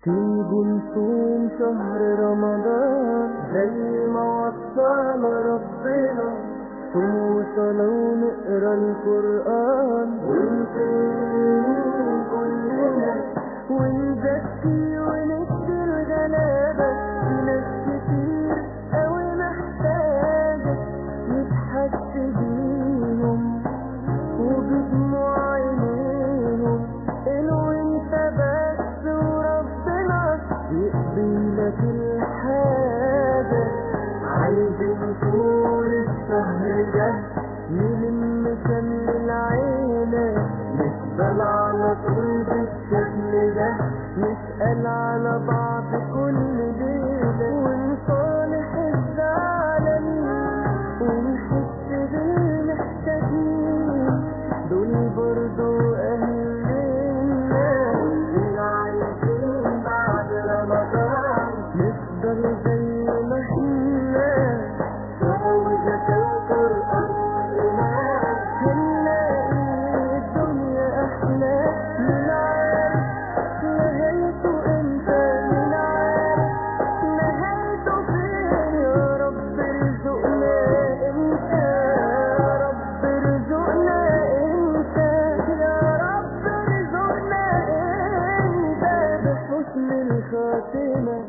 تيجوا نصوم شهر رمضان زي ما وصانا ربنا صوم وصلاة ونقرا القرآن ونسيب كلنا ونزكي ونكسي الغلابة في ناس كتير أوي محتاجة نضحك بيهم وبدموع عينيهم قالوا انت بس وربنا يقضي لك الحاجة عايزين طول الشهر ده نلم شمل العيلة نفضل على طول بالشكل ده نسأل على بعض كل ليلة ونصالح الزعلانين ونحس بالمحتاجين دول برضو أهلنا كلنا عايزين بعد رمضان نفضل زي ما احنا سوية القرآن والإيمان هنلاقي الدنيا أحلى من عارف نهايته امتى من عارف نهايته فين يا رب ارزقنا انت يا رب ارزقنا انت يا رب ارزقنا انت بحسن الخاتمه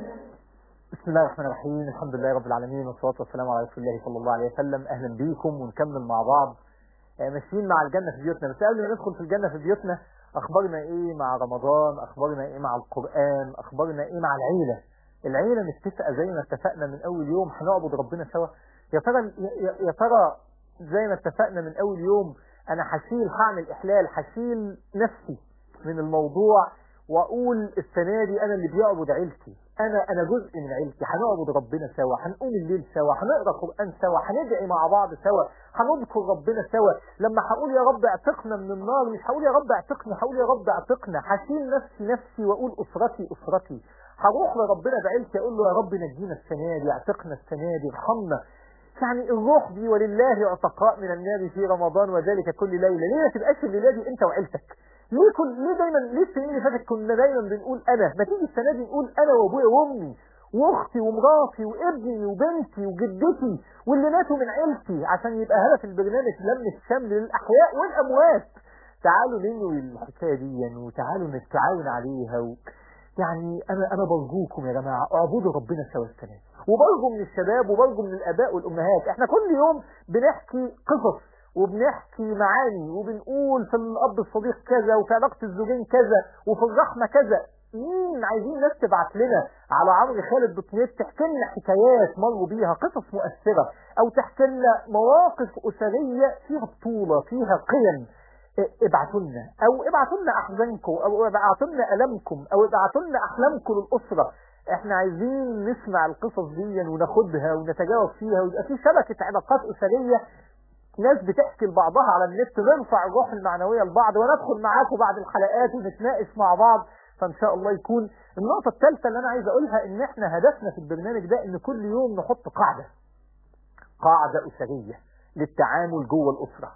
بسم الله الرحمن الرحيم الحمد لله رب العالمين والصلاة والسلام على رسول الله صلى الله عليه وسلم أهلا بيكم ونكمل مع بعض آه، ماشيين مع الجنة في بيوتنا بس قبل ما ندخل في الجنة في بيوتنا أخبارنا إيه مع رمضان أخبارنا إيه مع القرآن أخبارنا إيه مع العيلة العيلة متفقة زي ما اتفقنا من أول يوم هنعبد ربنا سوا يا ترى يا- يا ترى زي ما اتفقنا من أول يوم أنا هشيل هعمل إحلال هشيل نفسي من الموضوع واقول السنه دي انا اللي بيعبد عيلتي انا انا جزء من عيلتي هنعبد ربنا سوا هنقوم الليل سوا هنقرا قران سوا هندعي مع بعض سوا هنذكر ربنا سوا لما هقول يا رب اعتقنا من النار مش هقول يا رب اعتقني هقول يا رب اعتقنا هشيل نفسي نفسي واقول اسرتي اسرتي هروح لربنا بعيلتي اقول له يا رب نجينا السنه دي اعتقنا السنه دي ارحمنا يعني الروح دي ولله عتقاء من النار في رمضان وذلك كل ليله ليه ما تبقاش الليله دي انت وعيلتك ليه كل ليه دايما ليه السنين اللي فاتت كنا دايما بنقول انا ما تيجي السنه دي نقول انا وابويا وامي واختي ومراتي وابني وبنتي وجدتي واللي ماتوا من عيلتي عشان يبقى هدف البرنامج لم الشمل للاحياء والاموات تعالوا ننوي الحكايه دي وتعالوا نتعاون عليها و... يعني انا انا برجوكم يا جماعه اعبدوا ربنا سوا السنه دي وبرجو من الشباب وبرجو من الاباء والامهات احنا كل يوم بنحكي قصص وبنحكي معاني وبنقول في الاب الصديق كذا وفي علاقه الزوجين كذا وفي الرحمه كذا مين عايزين ناس تبعت لنا على عمرو خالد دوت نت تحكي لنا حكايات مروا بيها قصص مؤثره او تحكي لنا مواقف اسريه فيها بطوله فيها قيم ابعتوا لنا او ابعتوا لنا احزانكم او ابعتوا لنا المكم او ابعتوا لنا احلامكم للاسره احنا عايزين نسمع القصص دي وناخدها ونتجاوب فيها ويبقى في شبكه علاقات اسريه ناس بتحكي لبعضها على النت نرفع الروح المعنويه لبعض وندخل معاكم بعد الحلقات ونتناقش مع بعض فان شاء الله يكون النقطه الثالثه اللي انا عايز اقولها ان احنا هدفنا في البرنامج ده ان كل يوم نحط قاعده قاعده اسريه للتعامل جوه الاسره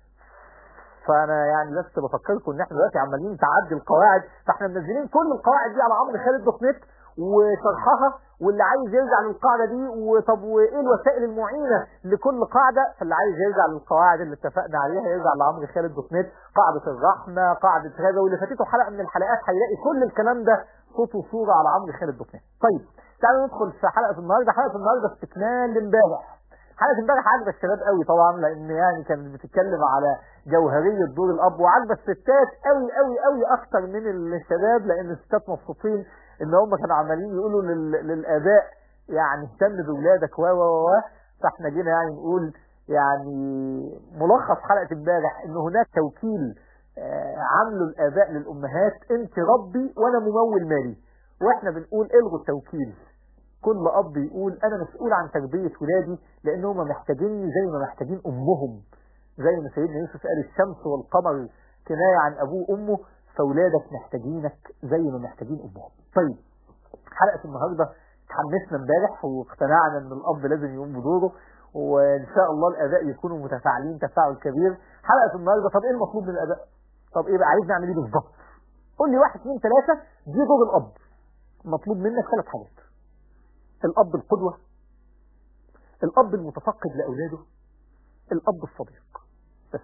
فانا يعني بس بفكركم ان احنا دلوقتي عمالين نتعدي القواعد فاحنا منزلين كل القواعد دي على عمرو خالد دوت نت وشرحها واللي عايز يرجع للقاعده دي وطب وايه الوسائل المعينه لكل قاعده فاللي عايز يرجع للقواعد اللي اتفقنا عليها يرجع لعمرو خالد دوت نت قاعده الرحمه قاعده كذا واللي فاتته حلقه من الحلقات هيلاقي كل الكلام ده صوت وصوره على عمرو خالد دوت نت طيب تعالوا ندخل في حلقه النهارده حلقه النهارده استكمال لامبارح حلقه امبارح عاجبه الشباب قوي طبعا لان يعني كانت بتتكلم على جوهريه دور الاب وعاجبه الستات قوي قوي قوي اكتر من الشباب لان الستات مبسوطين ان هم كانوا عمالين يقولوا لل... للاباء يعني اهتم باولادك و و و فاحنا جينا يعني نقول يعني ملخص حلقه امبارح ان هناك توكيل آه عامله الاباء للامهات انت ربي وانا ممول مالي واحنا بنقول الغوا التوكيل كل اب يقول انا مسؤول عن تربيه ولادي لان هم محتاجيني زي ما محتاجين امهم زي ما سيدنا يوسف قال الشمس والقمر كنايه عن ابوه وامه فاولادك محتاجينك زي ما محتاجين امهم طيب حلقه النهارده اتحمسنا امبارح واقتنعنا ان الاب لازم يقوم بدوره وان شاء الله الاباء يكونوا متفاعلين تفاعل كبير حلقه النهارده طب ايه المطلوب من الاباء طب ايه بقى عايز نعمل ايه بالظبط قول لي واحد اثنين ثلاثه دي دور الاب مطلوب منك ثلاث حاجات الاب القدوه الاب المتفقد لاولاده الاب الصديق بس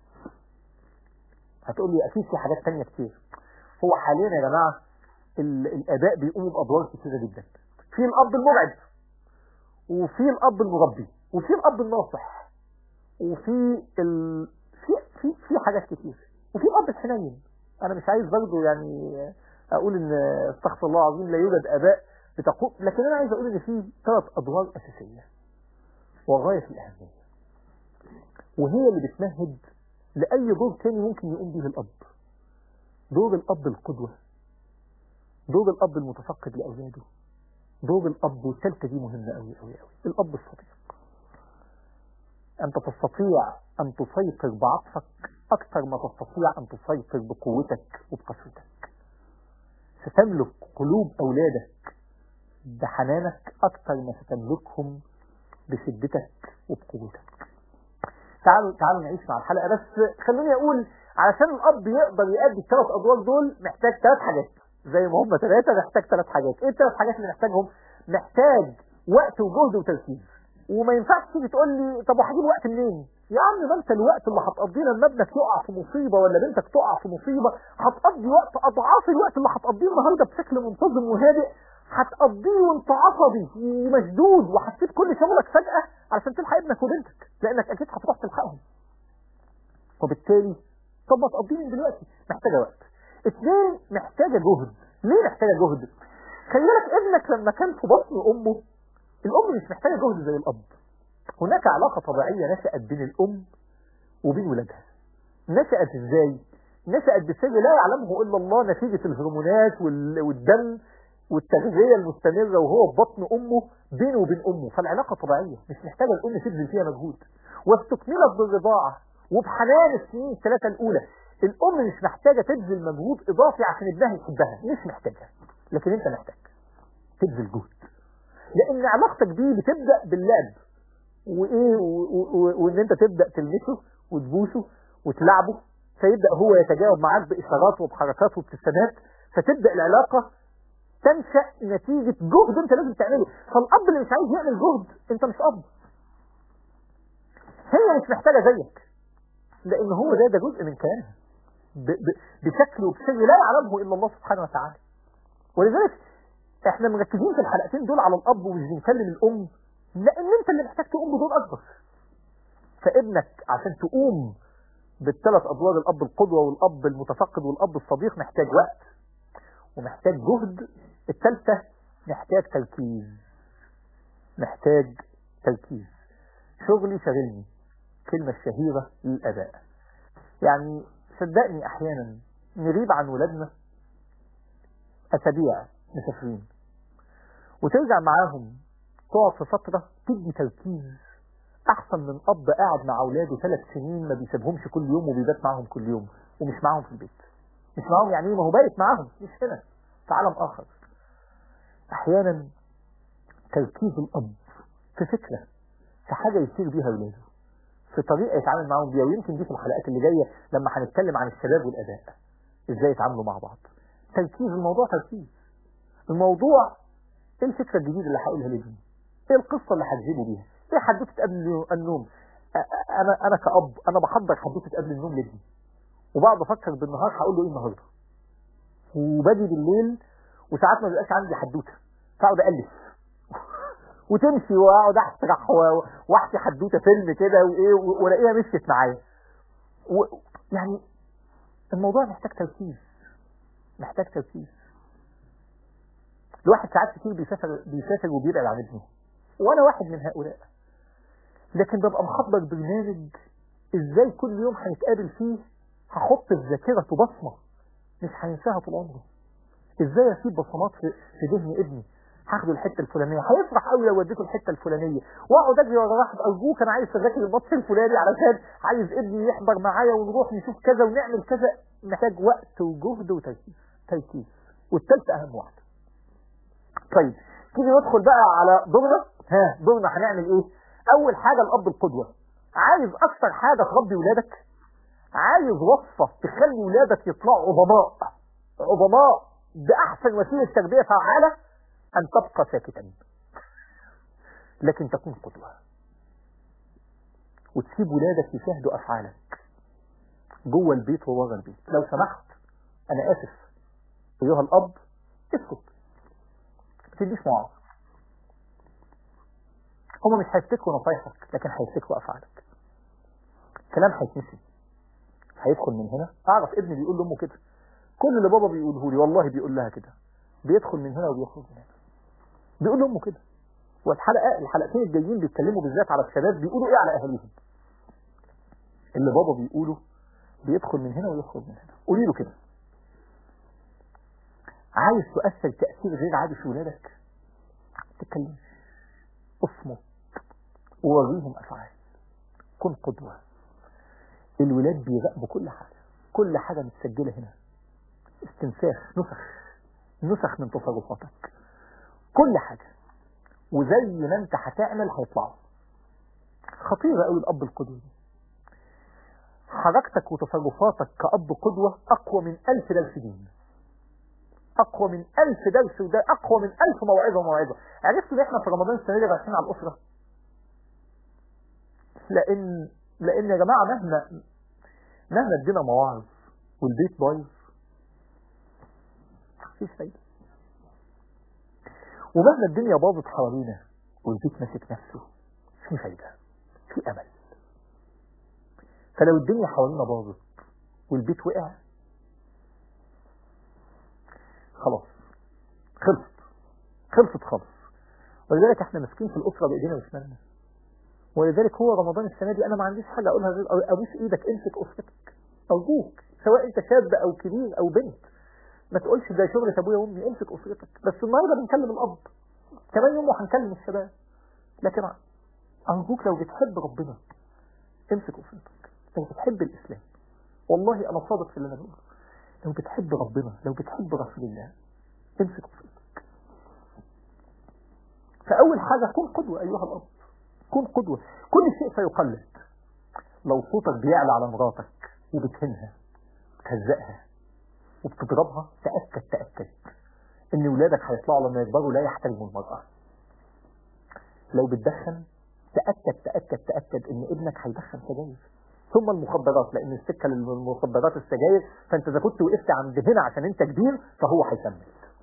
هتقول لي اكيد في حاجات تانية كتير هو حاليا يا جماعه ال- الاباء بيقوموا بادوار كتيره جدا في الاب المرعب وفي الاب المربي وفي الاب الناصح وفي ال... في في في حاجات كتير وفي الاب الحنين انا مش عايز برضه يعني اقول ان استغفر الله العظيم لا يوجد اباء بتقوم لكن انا عايز اقول ان في ثلاث ادوار اساسيه وغايه في الاهميه وهي اللي بتمهد لاي دور تاني ممكن يقوم به الاب دور الاب القدوه دور الاب المتفقد لاولاده دور الاب والثالثه دي مهمه قوي قوي قوي الاب الصديق أنت تستطيع أن تسيطر بعطفك أكثر ما تستطيع أن تسيطر بقوتك وبقسوتك ستملك قلوب أولادك بحنانك أكثر ما ستملكهم بشدتك وبقوتك تعالوا تعالوا نعيش مع الحلقة بس خلوني أقول علشان الأب يقدر يأدي الثلاث أدوار دول محتاج ثلاث حاجات زي ما هم ثلاثة محتاج ثلاث حاجات إيه الثلاث حاجات اللي محتاجهم؟ محتاج وقت وجهد وتركيز وما ينفعش تيجي تقول لي طب وهجيب وقت منين؟ يا عم ما انت الوقت اللي هتقضيه لما ابنك يقع في مصيبه ولا بنتك تقع في مصيبه هتقضي وقت اضعاف الوقت اللي هتقضيه النهارده بشكل منتظم وهادئ هتقضيه وانت عصبي ومشدود وهتسيب كل شغلك فجاه علشان تلحق ابنك وبنتك لانك اكيد هتروح تلحقهم. وبالتالي طب ما تقضيه من دلوقتي محتاجه وقت. اثنين محتاجه جهد. ليه محتاجه جهد؟ خلي بالك ابنك لما كان في بطن امه الأم مش محتاجة جهد زي الأب هناك علاقة طبيعية نشأت بين الأم وبين ولادها نشأت إزاي؟ نشأت بسر لا يعلمه إلا الله نتيجة الهرمونات وال- والدم والتغذية المستمرة وهو في بطن أمه بينه وبين أمه فالعلاقة طبيعية مش محتاجة الأم تبذل فيها مجهود واستكملت بالرضاعة وبحنان السنين الثلاثة الأولى الأم مش محتاجة تبذل مجهود إضافي عشان ابنها يحبها مش محتاجة لكن أنت محتاج تبذل جهد لان علاقتك بيه بتبدا باللعب وايه و- و- و- وان انت تبدا تلمسه وتبوسه وتلعبه فيبدا هو يتجاوب معاك باشارات وبحركات وابتسامات فتبدا العلاقه تنشا نتيجه جهد انت لازم تعمله فالاب اللي مش عايز يعمل جهد انت مش اب هي مش محتاجه زيك لان هو ده ده جزء من كيانها ب- ب- بشكل وبشيء لا يعلمه الا الله سبحانه وتعالى ولذلك احنا مركزين في الحلقتين دول على الاب ومش بنكلم الام لان انت اللي محتاج تقوم بدور اكبر فابنك عشان تقوم بالثلاث ادوار الاب القدوه والاب المتفقد والاب الصديق محتاج وقت ومحتاج جهد الثالثه محتاج تركيز محتاج تركيز شغلي شاغلني كلمة الشهيرة للآباء يعني صدقني أحيانا نغيب عن ولادنا أسابيع مسافرين وترجع معاهم تقعد في فترة تدي تركيز أحسن من أب قاعد مع أولاده ثلاث سنين ما بيسيبهمش كل يوم وبيبات معاهم كل يوم ومش معاهم في البيت مش معاهم يعني إيه؟ ما هو بايت معاهم مش هنا في عالم آخر أحيانا تركيز الأب في فكرة في حاجة يصير بيها أولاده في طريقة يتعامل معاهم بيها ويمكن دي في الحلقات اللي جاية لما هنتكلم عن الشباب والأداء إزاي يتعاملوا مع بعض تركيز الموضوع تركيز الموضوع ايه الفكرة الجديدة اللي هقولها لابني ايه القصة اللي هتجيبه بيها ايه حدوتة قبل النوم أ- أ- انا انا كأب انا بحضر حدوتة قبل النوم لابني وبقعد افكر بالنهار هقول له ايه النهارده وباجي بالليل وساعات ما بيبقاش عندي حدوته فاقعد الف وتمشي واقعد اسرح و- واحكي حدوته فيلم كده وايه و- والاقيها مشيت معايا و- يعني الموضوع محتاج تركيز محتاج تركيز الواحد ساعات كتير بيسافر بيسافر وبيبعد عن ابنه وانا واحد من هؤلاء لكن ببقى محضر برنامج ازاي كل يوم هنتقابل فيه هحط في ذاكرته بصمه مش هينساها طول عمره ازاي اسيب بصمات في, في ذهن ابني هاخده الحته الفلانيه هيفرح قوي لو وديته الحته الفلانيه واقعد اجري ورا واحد ارجوك انا عايز اذاكر الماتش الفلاني علشان عايز ابني يحضر معايا ونروح نشوف كذا ونعمل كذا محتاج وقت وجهد وتركيز تركيز والثالث اهم واحده طيب تيجي ندخل بقى على دورنا ها دورنا هنعمل ايه اول حاجه الاب القدوه عايز اكثر حاجه تربي ولادك عايز وصفه تخلي ولادك يطلعوا عظماء عظماء بأحسن وسيلة تربية فعالة أن تبقى ساكتا لكن تكون قدوة وتسيب ولادك يشاهدوا أفعالك جوه البيت وورا البيت لو سمحت أنا آسف أيها الأب اسكت ما تديش معاذ هما مش هيفتكروا نصايحك لكن هيفتكروا أفعالك كلام هيتنسي هيدخل من هنا أعرف ابني بيقول لأمه كده كل اللي بابا بيقوله لي والله بيقول لها كده بيدخل من هنا وبيخرج من هنا بيقول لأمه كده والحلقة الحلقتين الجايين بيتكلموا بالذات على الشباب بيقولوا ايه على اهاليهم اللي بابا بيقوله بيدخل من هنا ويخرج من هنا قولي له كده عايز تؤثر تأثير غير عادي في ولادك تتكلم اصمت ووريهم افعال كن قدوة الولاد بيراقبوا كل حاجة كل حاجة متسجلة هنا استنساخ نسخ نسخ من تصرفاتك كل حاجة وزي ما انت هتعمل هيطلعوا خطيرة قوي الأب القدوة دي حركتك وتصرفاتك كأب قدوة أقوى من ألف درس دين أقوى من ألف درس وده أقوى من ألف موعظة وموعظة عرفت ليه احنا في رمضان السنة دي رايحين على الأسرة لأن لأن يا جماعة مهما مهما ادينا مواعظ والبيت بايظ مفيش فايدة ومهما الدنيا باظت حوالينا والبيت ماسك نفسه في فايدة في أمل فلو الدنيا حوالينا باظت والبيت وقع خلاص خلصت خلصت خالص ولذلك احنا ماسكين في الأسرة بإيدينا وشمالنا ولذلك هو رمضان السنة دي أنا ما عنديش حاجة أقولها غير أبوس إيدك امسك أسرتك أرجوك سواء أنت شاب أو كبير أو بنت ما تقولش ده شغل ابويا وامي امسك اسرتك بس النهارده بنكلم الاب كمان يوم هنكلم الشباب لكن ارجوك لو بتحب ربنا امسك اسرتك لو بتحب الاسلام والله انا صادق في اللي انا بقوله لو بتحب ربنا لو بتحب رسول الله امسك اسرتك فاول حاجه كن قدوه ايها الاب كن قدوه كل شيء سيقلد لو صوتك بيعلى على مراتك وبتهنها بتهزقها وبتضربها تأكد تأكد ان ولادك هيطلعوا لما يكبروا لا يحترموا المرأة لو بتدخن تأكد تأكد تأكد ان ابنك هيدخن سجاير ثم المخدرات لان السكة للمخدرات السجاير فانت اذا كنت وقفت عند هنا عشان انت كبير فهو هيكمل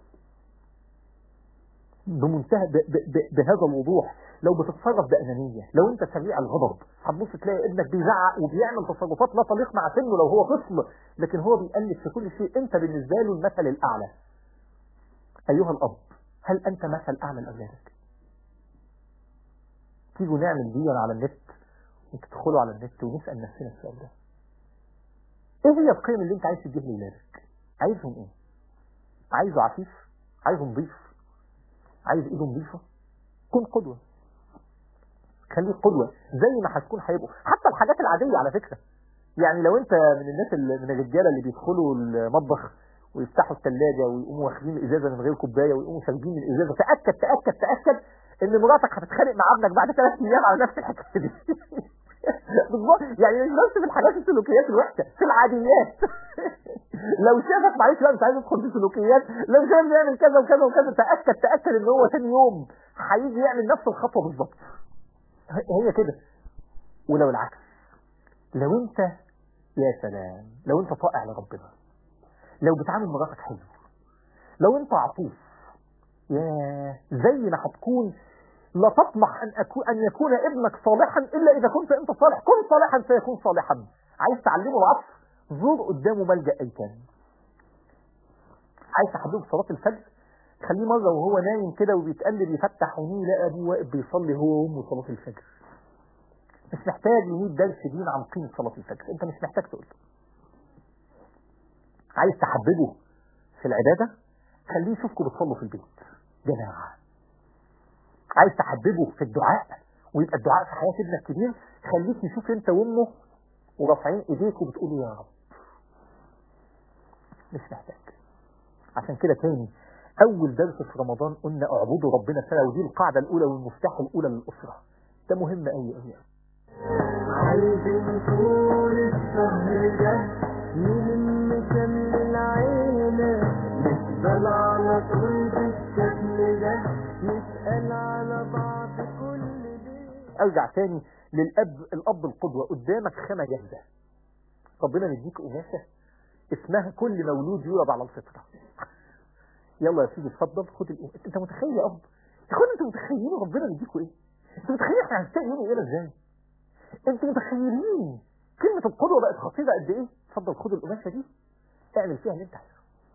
بمنتهى ب ب ب بهذا الوضوح لو بتتصرف بأنانية لو انت سريع الغضب هتبص تلاقي ابنك بيزعق وبيعمل تصرفات لا تليق مع سنه لو هو طفل لكن هو بيقلد في كل شيء انت بالنسبة له المثل الأعلى أيها الأب هل أنت مثل أعلى لأولادك تيجوا نعمل دي على النت وتدخلوا على النت ونسأل نفسنا السؤال ده ايه هي القيم اللي انت عايز تديها لولادك عايزهم ايه عايزه عفيف عايزه نظيف عايز ايده نظيفه كن قدوه خليك قدوه زي ما هتكون هيبقوا حتى الحاجات العاديه على فكره يعني لو انت من الناس اللي من الرجاله اللي بيدخلوا المطبخ ويفتحوا الثلاجه ويقوموا واخدين الازازه من غير كوبايه ويقوموا شاربين الازازه تاكد تاكد تاكد ان مراتك هتتخانق مع ابنك بعد ثلاث ايام على نفس الحكايه دي بالظبط يعني مش بس في الحاجات السلوكيات الوحشه في العاديات لو شافك معلش بقى مش عايز ادخل في سلوكيات لو شاف بيعمل كذا وكذا وكذا تاكد تاكد ان هو ثاني يوم هيجي يعمل نفس الخطوه بالظبط هي كده ولو العكس لو انت يا سلام لو انت طائع لربنا لو بتعامل مراتك حلو لو انت عطوف يا زي ما هتكون لا تطمح أن, أكون أن يكون ابنك صالحا إلا إذا كنت أنت صالح كن صالحا سيكون صالحا عايز تعلمه العصر زور قدامه ملجأ أيتام عايز تحببه صلاة الفجر خليه مرة وهو نايم كده وبيتقلب يفتح عينيه يلاقي أبوه واقف بيصلي هو وأمه صلاة الفجر مش محتاج يميت درس دين عن قيمة صلاة الفجر أنت مش محتاج تقول عايز تحببه في العبادة خليه يشوفكم بتصلوا في البيت جماعة عايز تحببه في الدعاء ويبقى الدعاء في حياة ابنك كبير خليك يشوف انت وامه ورافعين ايديك وبتقولوا يا رب مش محتاج عشان كده تاني اول درس في رمضان قلنا اعبدوا ربنا سنة ودي القاعدة الاولى والمفتاح الاولى للاسرة ده مهم قوي قوي عايزين طول الشهر ده نلم شمل العيلة نفضل طول بالشكل ده نسأل على بعض كل ليل ارجع تاني للاب الاب القدوه قدامك خامه جاهزه ربنا مديك قماشه اسمها كل مولود يولد على الفطره يلا يا سيدي اتفضل خد القماشه انت متخيل يا اب يا اخوان انتوا متخيلين ربنا مديكوا ايه انتوا متخيلين احنا هنشتاق يوم القيامه ازاي انتوا متخيلين كلمه القدوه بقت خطيره قد ايه اتفضل خد القماشه دي اعمل فيها اللي انت عايزه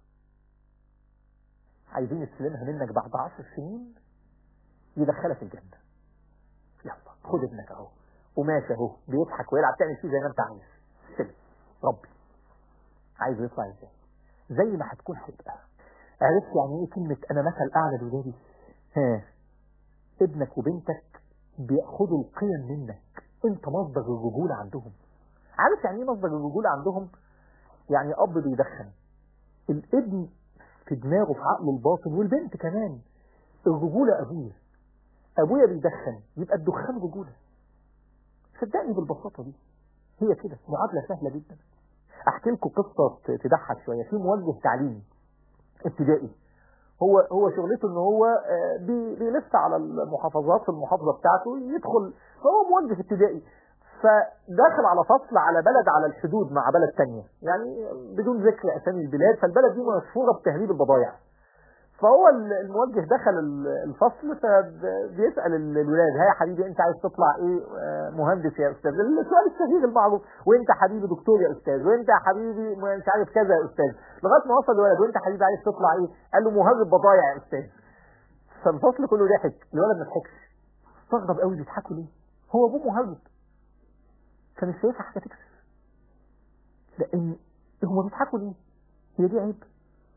عايزين نستلمها منك بعد عشر سنين يدخلك الجنه يلا خد ابنك اهو قماشه اهو بيضحك ويلعب تعمل فيه زي ما انت عايز سلم ربي عايزه يطلع ازاي زي ما هتكون هيبقى عرفت يعني ايه كلمه انا مثل اعلى لولادي ها ابنك وبنتك بياخدوا القيم منك انت مصدر الرجوله عندهم عارف يعني ايه مصدر الرجوله عندهم يعني اب بيدخن الابن في دماغه في عقله الباطن والبنت كمان الرجوله ابويا ابويا بيدخن يبقى الدخان رجوله صدقني بالبساطه دي هي كده معادله سهله جدا احكي لكم قصه ت- تضحك شويه في موجه تعليمي ابتدائي هو هو شغلته ان هو آه، بي- بيلف على المحافظات في المحافظه بتاعته يدخل فهو موجه ابتدائي فداخل على فصل على بلد على الحدود مع بلد تانية يعني بدون ذكر اسامي البلاد فالبلد دي مشهوره بتهريب البضائع فهو ال- الموجه دخل ال- الفصل فبيسال ال- الولاد ها يا حبيبي انت عايز تطلع ايه آه، مهندس يا استاذ السؤال الشهير المعروف وانت حبيبي دكتور يا استاذ وانت يا حبيبي م- مش عارف كذا يا استاذ لغايه ما وصل الولد وانت حبيبي عايز تطلع ايه قال له مهرب بضايع يا استاذ فالفصل كله ضحك الولد ما ضحكش استغرب قوي بيضحكوا ليه هو ابوه مهرب كان شايفها حاجه تكسب لان هم بيضحكوا ليه هي دي عيب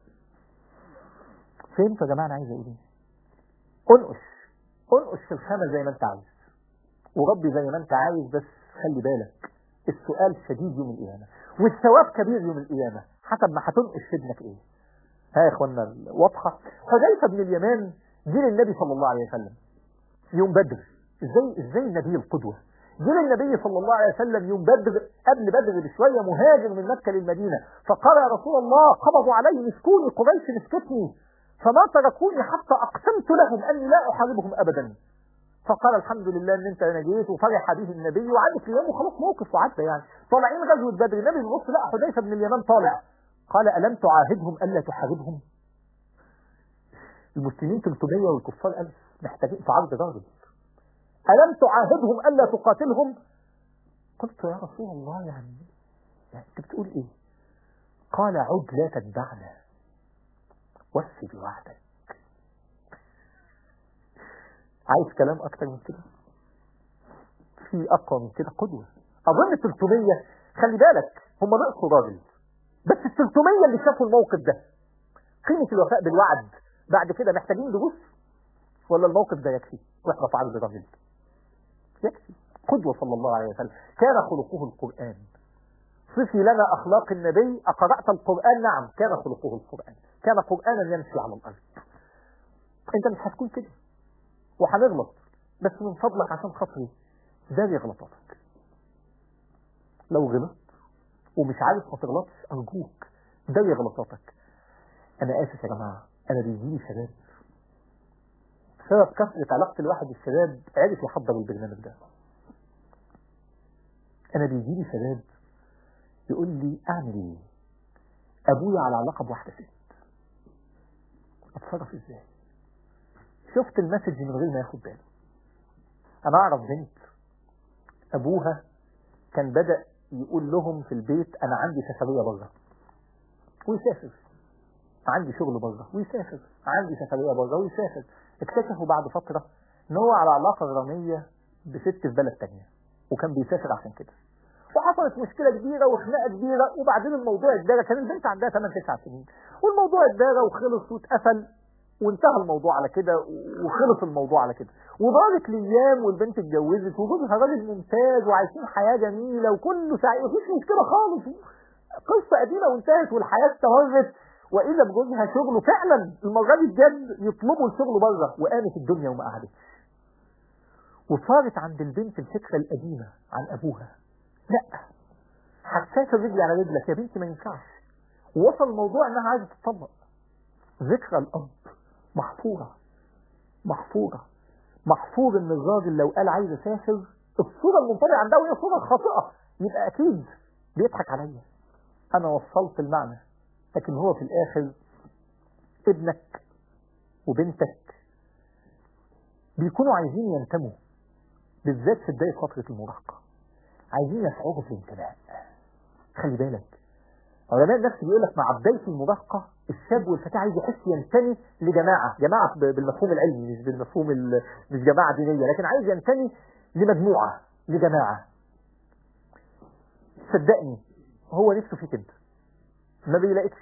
فهمتوا يا جماعه انا عايز اقول ايه انقش انقش في الخامه زي ما انت عايز وربي زي ما انت عايز بس خلي بالك السؤال شديد يوم القيامه والثواب كبير يوم القيامه حسب ما هتنقش في ابنك ايه ها يا اخوانا واضحه حذيفه بن اليمان جيل النبي صلى الله عليه وسلم يوم بدر ازاي ازاي النبي القدوه جيل النبي صلى الله عليه وسلم يوم بدر قبل بدر بشويه مهاجر من مكه للمدينه فقال يا رسول الله قبضوا علي مسكوني قريش مسكتني فما تركوني حتى اقسمت لهم اني لا احاربهم ابدا فقال الحمد لله ان انت نجيت وفرح به النبي وعدت ايام وخلاص موقف وعدى يعني طالعين غزوه بدر النبي بيبص لا حذيفه بن اليمان طالع قال الم تعاهدهم الا تحاربهم المسلمين 300 والكفار 1000 محتاجين في عرض راجل ألم تعاهدهم ألا تقاتلهم قلت يا رسول الله يعني, يعني أنت بتقول إيه قال عد لا تتبعنا وفي بوعدك عايز كلام أكتر من كده في أقوى من كده قدوة أظن 300 خلي بالك هم نقصوا راجل بس ال 300 اللي شافوا الموقف ده قيمة الوفاء بالوعد بعد كده محتاجين دروس ولا الموقف ده يكفي واحنا في عرض راجل يكفي قدوة صلى الله عليه وسلم كان خلقه القرآن صفي لنا أخلاق النبي أقرأت القرآن نعم كان خلقه القرآن كان قرآنا يمشي على الأرض أنت مش هتكون كده وهنغلط بس من فضلك عشان خاطري داري غلطاتك لو غلطت ومش عارف ما تغلطش أرجوك داري غلطاتك أنا آسف يا جماعة أنا بيجيلي شباب بسبب كثرة علاقة الواحد بالشباب عرف يحضر البرنامج ده أنا بيجيلي شباب يقول لي أعمل إيه؟ أبويا على علاقة بواحدة ست أتصرف إزاي؟ شفت المسج من غير ما ياخد باله أنا أعرف بنت أبوها كان بدأ يقول لهم في البيت أنا عندي سفرية بره ويسافر عندي شغل بره ويسافر عندي سفرية بره ويسافر اكتشفوا بعد فترة ان هو على علاقة غرامية بست في بلد تانية وكان بيسافر عشان كده وحصلت مشكلة كبيرة وخناقة كبيرة وبعدين الموضوع اتدارى كان البنت عندها 8 9 سنين والموضوع اتدارى وخلص واتقفل وانتهى الموضوع على كده وخلص الموضوع على كده ودارت الايام والبنت اتجوزت وجوزها راجل ممتاز وعايشين حياه جميله وكله سعيد مفيش مشكله خالص قصه قديمه وانتهت والحياه استمرت واذا بجوزها شغله فعلا المره دي بجد يطلبوا الشغل بره وقامت الدنيا وما قعدتش وصارت عند البنت الفكره القديمه عن ابوها لا هتسافر رجلي على رجلك يا بنتي ما ينفعش ووصل الموضوع انها عايزه تطلق ذكرى الأب محفورة محفورة محفور ان الراجل لو قال عايز اسافر الصورة المنطبعة عنده هي صورة خاطئة يبقى اكيد بيضحك عليا انا وصلت المعنى لكن هو في الاخر ابنك وبنتك بيكونوا عايزين ينتموا بالذات في بداية فترة المراهقة عايزين يشعروا في الانتماء خلي بالك علماء النفس بيقول لك مع بداية المراهقة الشاب والفتاة عايز يحس ينتمي لجماعة جماعة ب- بالمفهوم العلمي مش بالمفهوم ال... مش جماعة دينية لكن عايز ينتمي لمجموعة لجماعة صدقني هو نفسه فيك انت ما بيلاقيكش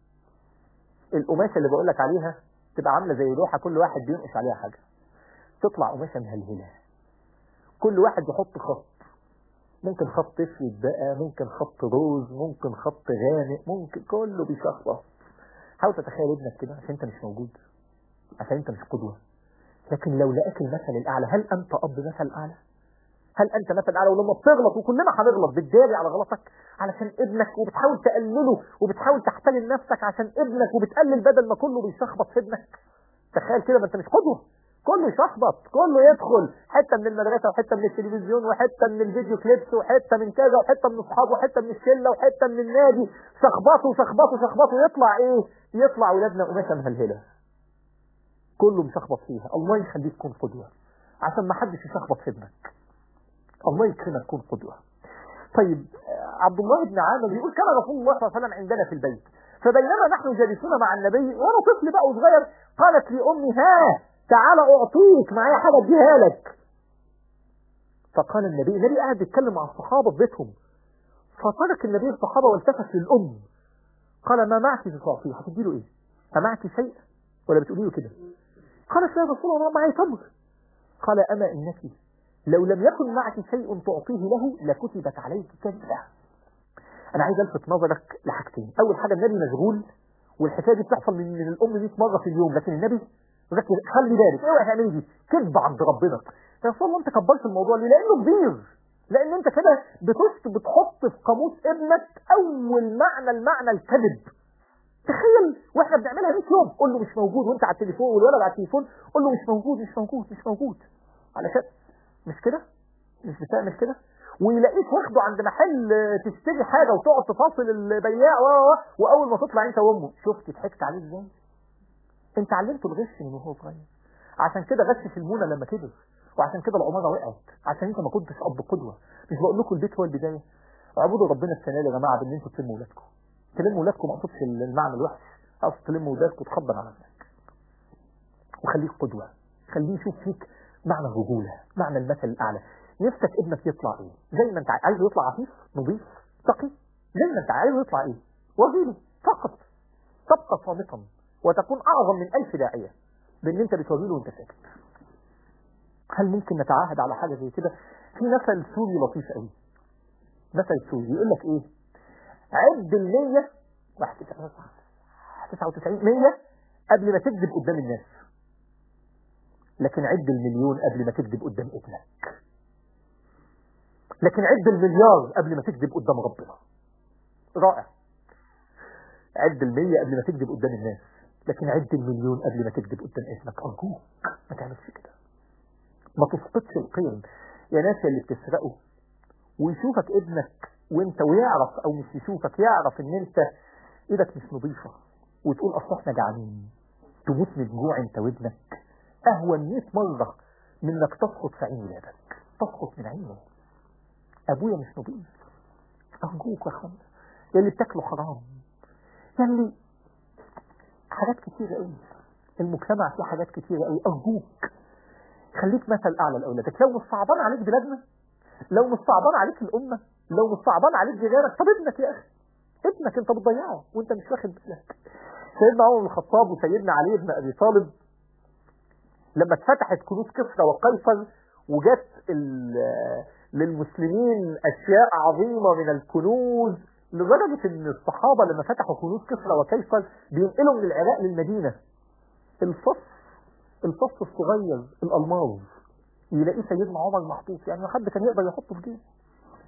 القماشة اللي بقول لك عليها تبقى عاملة زي لوحة كل واحد بينقش عليها حاجة تطلع قماشة مهلهلة كل واحد يحط خط ممكن خط اسود بقى ممكن خط روز ممكن خط غامق ممكن كله بيشخبط حاول تتخيل ابنك كده عشان انت مش موجود عشان انت مش قدوة لكن لو لقاك المثل الاعلى هل انت اب مثل اعلى هل انت مثل اعلى ولما بتغلط وكلنا هنغلط بتداري على غلطك علشان ابنك وبتحاول تقلله وبتحاول تحترم نفسك عشان ابنك وبتقلل بدل ما كله بيشخبط في ابنك تخيل كده ما انت مش قدوة كله يشخبط كله يدخل حتة من المدرسة وحتة من التلفزيون وحتة من الفيديو كليبس وحتة من كذا وحتة من اصحابه وحتة من الشلة وحتة من النادي شخبطوا شخبطوا شخبطوا يطلع ايه يطلع ولادنا قماشة مهلهلة كله مشخبط فيها الله يخليك تكون قدوة عشان ما حدش يشخبط في ابنك الله يكرمك تكون قدوة طيب آه، عبد الله بن عامر بيقول كان رسول الله صلى الله عليه وسلم عندنا في البيت فبينما نحن جالسون مع النبي وانا طفل بقى وصغير قالت لي امي ها تعالى اعطيك معايا حاجه اديها لك فقال النبي النبي قاعد بيتكلم مع الصحابه في بيتهم فترك النبي الصحابه والتفت للام قال ما معك تعطيه هتدي له ايه؟ أمعك شيء ولا بتقولي له كده؟ قالت يا رسول الله معي تمر قال أما إنك لو لم يكن معك شيء تعطيه له لكتبت عليك كذبة أنا عايز ألفت نظرك لحاجتين أول حاجة النبي مشغول والحكاية دي بتحصل من من الأم 100 مرة في اليوم لكن النبي ركز خلي بالك اوعى تعملي دي كذب عند ربنا يا رسول الله أنت كبرت الموضوع ليه؟ لأنه كبير لأن أنت كده بتشت بتحط في قاموس ابنك أول معنى المعنى الكذب تخيل واحنا بنعملها 100 يوم قول له مش موجود وانت على التليفون والولد على التليفون قول له مش موجود مش موجود مش موجود علشان مش كده مش بتعمل كده ويلاقيك واخده عند محل تشتري حاجه وتقعد تفاصل البياع و و- واول ما تطلع انت وامه شفت ضحكت عليه ازاي انت علمته الغش من وهو صغير عشان كده غش في المونه لما كبر وعشان كده العماره وقعت عشان انت ما كنتش اب قدوه مش بقول لكم البيت هو البدايه اعبدوا ربنا السنه دي يا جماعه بان انتوا تلموا ولادكم تلموا ولادكم ما اقصدش المعنى الوحش اقصد تلموا ولادكم وتخبر على نفسك وخليك قدوه خليه يشوف فيك معنى الرجوله معنى المثل الاعلى نفسك ابنك يطلع ايه زي ما انت عايزه يطلع عفيف نظيف تقي زي ما انت عايزه يطلع ايه وظيفه فقط تبقى صامتا وتكون اعظم من الف داعيه بان انت بتوري له وانت ساكت هل ممكن نتعاهد على حاجه زي كده في مثل سوري لطيف قوي مثل سوري يقول لك ايه عد ال 100 واحد تسعة- 99 100 قبل ما تكذب قدام الناس لكن عد المليون قبل ما تكذب قدام ابنك لكن عد المليار قبل ما تكذب قدام ربنا رائع عد المية قبل ما تكذب قدام الناس لكن عد المليون قبل ما تكذب قدام ابنك أرجوك ما تعملش كده ما تسقطش القيم يا ناس اللي بتسرقوا ويشوفك ابنك وانت ويعرف او مش يشوفك يعرف ان انت ايدك مش نظيفة وتقول اصل احنا جعانين تموت من جوع انت وابنك اهون 100 مرة من انك تسقط في عين ولادك تسقط من عينه ابويا مش نظيف ارجوك يا اخوانا يا اللي بتاكله حرام يا اللي حاجات كتيرة قوي المجتمع فيه حاجات كتيرة قوي ارجوك خليك مثل اعلى لاولادك لو مش صعبان عليك بلادنا لو مش صعبان عليك الامه لو مش صعبان عليك جيرانك طب ابنك يا اخي ابنك انت بتضيعه وانت مش واخد بالك سيدنا عمر بن الخطاب وسيدنا علي بن ابي طالب لما اتفتحت كنوز كسرى وقيصر وجت ال- للمسلمين اشياء عظيمه من الكنوز لدرجه ان الصحابه لما فتحوا كنوز كسرى وقيصر بينقلوا من العراق للمدينه الفص الفص الصغير الالماظ يلاقيه سيدنا عمر محطوط يعني ما حد كان يقدر يحطه في جيبه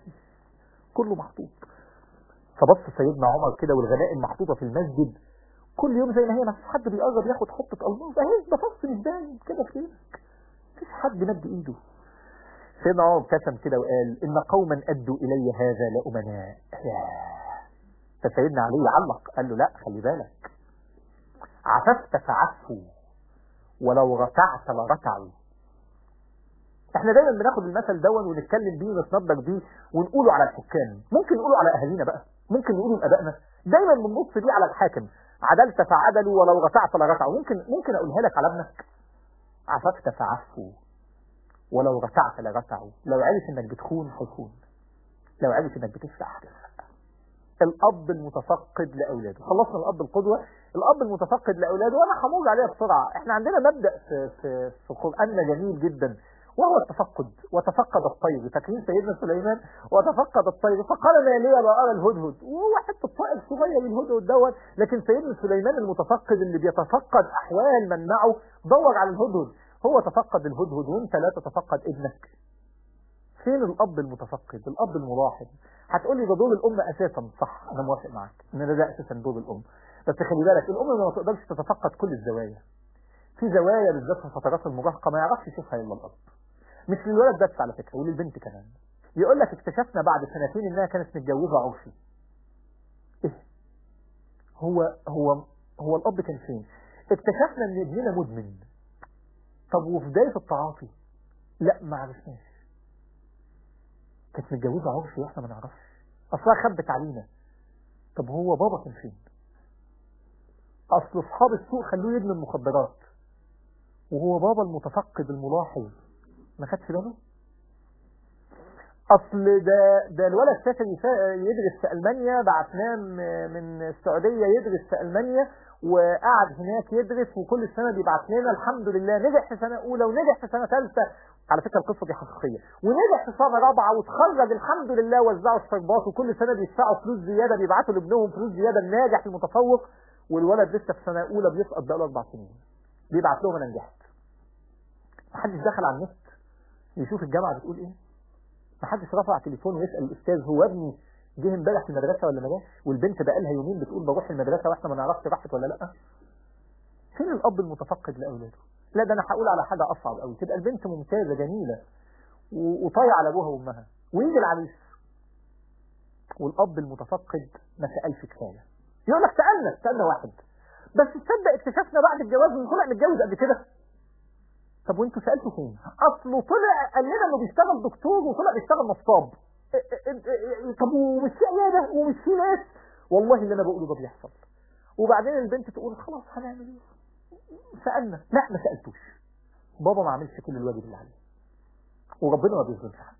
كله محطوط فبص سيدنا عمر كده والغنائم محطوطه في المسجد كل يوم زي ما هي ما فيش حد بيقرب ياخد حته الماس اهي ده فص مش باين كده في ايدك مفيش حد مد ايده سيدنا عمر ابتسم كده وقال ان قوما ادوا الي هذا لامناء فسيدنا علي علق قال له لا خلي بالك عففت فعفوا ولو ركعت لركعوا احنا دايما بناخد المثل دون ونتكلم بيه ونتنبك بيه ونقوله على الحكام ممكن نقوله على اهالينا بقى ممكن نقوله لابائنا دايما بنبص بيه على الحاكم عدلت فعدلوا ولو ركعت لركعوا ممكن ممكن اقولها لك على ابنك عففت فعفوا ولو ركعت لركعوا لو عرف انك بتخون هيخون لو عرف انك بتسرق هتسرق الاب المتفقد لاولاده خلصنا الاب القدوه الاب المتفقد لاولاده وانا همر عليها بسرعه احنا عندنا مبدا في في في قراننا جميل جدا وهو التفقد وتفقد الطير فاكرين سيدنا سليمان وتفقد الطير فقال ما لي لا ارى الهدهد وهو حته طائر صغير الهدهد دوت لكن سيدنا سليمان المتفقد اللي بيتفقد احوال من معه دور على الهدهد هو تفقد الهدهد وانت لا تتفقد ابنك فين الاب المتفقد الاب الملاحظ هتقول لي ده دور الام اساسا صح انا موافق معاك ان ده, ده اساسا دور الام بس خلي بالك الام ما تقدرش تتفقد كل الزوايا في زوايا بالذات في فترات المراهقه ما يعرفش يشوفها الا الاب مش للولد بس على فكره وللبنت كمان يقول لك اكتشفنا بعد سنتين انها كانت متجوزه عرفي ايه هو هو هو الاب كان فين اكتشفنا ان ابننا مدمن طب وفي بدايه التعاطي لا ما عرفناش كانت متجوزه عرفي واحنا ما نعرفش اصلها خبت علينا طب هو بابا كان فين اصل اصحاب السوق خلوه يدمن المخدرات وهو بابا المتفقد الملاحظ ما خدش باله اصل ده ده الولد سافر يدرس في المانيا بعتناه من السعوديه يدرس في المانيا وقعد هناك يدرس وكل سنه بيبعت لنا الحمد لله نجح في سنه اولى ونجح في سنه ثالثه على فكره القصه دي حقيقيه ونجح في سنه رابعه وتخرج الحمد لله وزعوا الشربات وكل سنه بيدفعوا فلوس زياده بيبعتوا لابنهم فلوس زياده الناجح المتفوق والولد لسه في سنه اولى بيسقط بقاله اربع سنين بيبعت لهم انا نجحت محدش دخل على النت يشوف الجامعه بتقول ايه محدش رفع تليفون ويسال الاستاذ هو ابني جه امبارح في المدرسه ولا ما جاش والبنت بقى لها يومين بتقول بروح المدرسه واحنا ما نعرفش راحت ولا لا فين الاب المتفقد لاولاده لا ده انا هقول على حاجه اصعب قوي تبقى البنت ممتازه جميله وطايعه على ابوها وامها ويجي العريس والاب المتفقد ما سالش كفايه يقول لك سالنا سالنا واحد بس تصدق اكتشفنا بعد الجواز ان طلع متجوز قبل كده طب وانتوا سالتوا فين اصله طلع قال لنا انه بيشتغل دكتور وطلع بيشتغل نصاب طب ومش في عياده ومش في ناس والله اللي انا بقوله ده بيحصل وبعدين البنت تقول خلاص هنعمل ايه سالنا لا ما سالتوش بابا ما عملش كل الواجب اللي عليه وربنا ما بيظلمش حد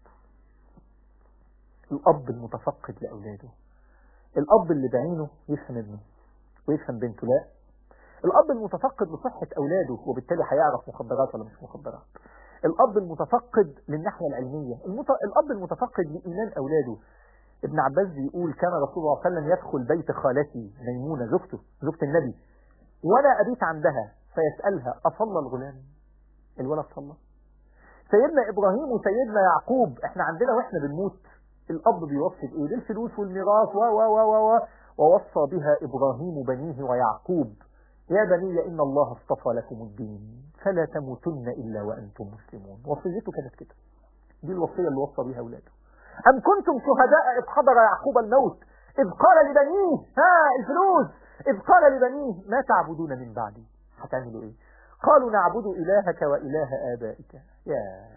الاب المتفقد لاولاده الاب اللي بعينه يفهم ابنه ويفهم بنته لا الاب المتفقد لصحه اولاده وبالتالي هيعرف مخدرات ولا مش مخدرات الاب المتفقد للناحيه العلميه المت... الاب المتفقد لايمان اولاده ابن عباس بيقول كان رسول الله صلى الله عليه وسلم يدخل بيت خالتي ميمونه زوجته زوجة النبي وانا ابيت عندها فيسالها اصلى الغلام الولد صلى سيدنا ابراهيم وسيدنا يعقوب احنا عندنا واحنا بنموت الاب بيوصي بايه بالفلوس والميراث و و و و ووصى بها ابراهيم بنيه ويعقوب يا بني إن الله اصطفى لكم الدين فلا تموتن إلا وأنتم مسلمون وصيته كانت كده دي الوصية اللي وصى بها أولاده أم كنتم شهداء إذ حضر يعقوب الموت إذ قال لبنيه ها الفلوس إذ قال لبنيه ما تعبدون من بعدي هتعملوا إيه قالوا نعبد إلهك وإله آبائك يا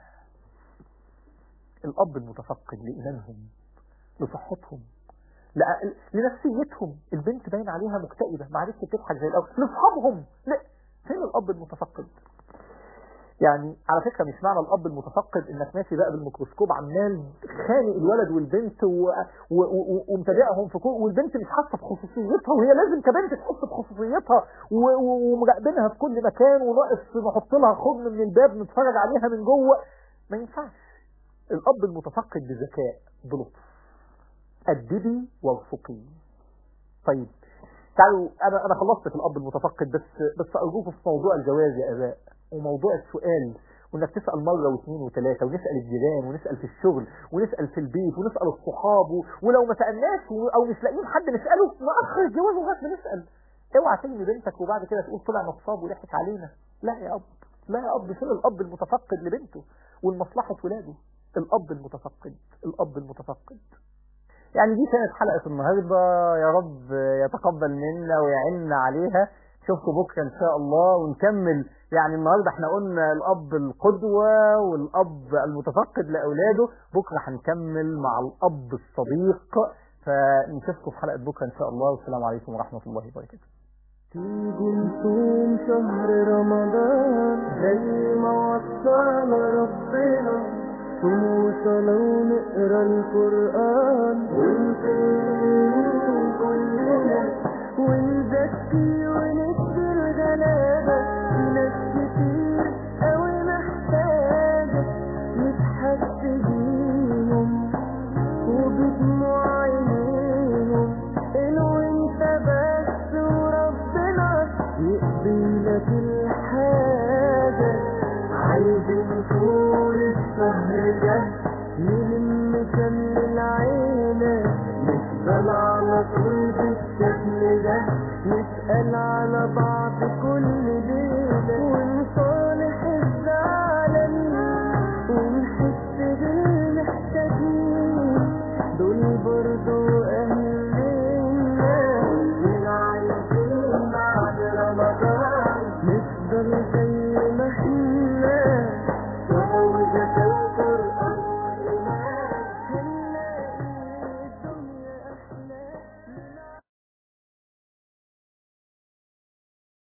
الأب المتفقد لإيمانهم لصحتهم لنفسيتهم البنت باين عليها مكتئبة ما عرفتش تضحك زي الأول لأصحابهم لا فين الأب المتفقد يعني على فكرة مش معنى الأب المتفقد إنك ماشي بقى بالميكروسكوب عمال خانق الولد والبنت و... و... و... ومتابعهم في كل والبنت مش حاسة بخصوصيتها وهي لازم كبنت تحس بخصوصيتها و... و... ومراقبينها في كل مكان وناقص نحط لها خضم من الباب نتفرج عليها من جوه ما ينفعش الأب المتفقد بذكاء بلطف أدبي وارفقي طيب تعالوا أنا أنا خلصت في الأب المتفقد بس بس أرجوكم في موضوع الجواز يا آباء وموضوع السؤال وإنك تسأل مرة واثنين وثلاثة ونسأل الجيران ونسأل في الشغل ونسأل في البيت ونسأل الصحاب ولو ما سألناش أو مش لاقيين حد نسأله نأخر الجواز لغاية ما نسأل اوعى ترمي بنتك وبعد كده تقول طلع نصاب وضحك علينا لا يا اب لا يا اب فين الاب المتفقد لبنته ولمصلحه ولاده الاب المتفقد الاب المتفقد يعني دي كانت حلقة النهاردة يا رب يتقبل منا ويعنا عليها شوفكم بكرة إن شاء الله ونكمل يعني النهاردة احنا قلنا الأب القدوة والأب المتفقد لأولاده بكرة هنكمل مع الأب الصديق فنشوفكم في حلقة بكرة إن شاء الله والسلام عليكم ورحمة الله وبركاته تيجي نصوم شهر رمضان زي ما وصانا ربنا صوم وصلاة ونقرا القرآن ونصلي كلنا ونزكي وندي الغلابة في ناس كتير أوي محتاجة نضحك بيهم وبدموع عينيهم إنه انت بس وربنا يقضي لك الحاجة عايزين طول الشهر ده نلم شمل العيلة نفضل على طول بالشكل ده نسأل على بعض كل ليلة ونصالح الزعلانين ونحس بالمحتاجين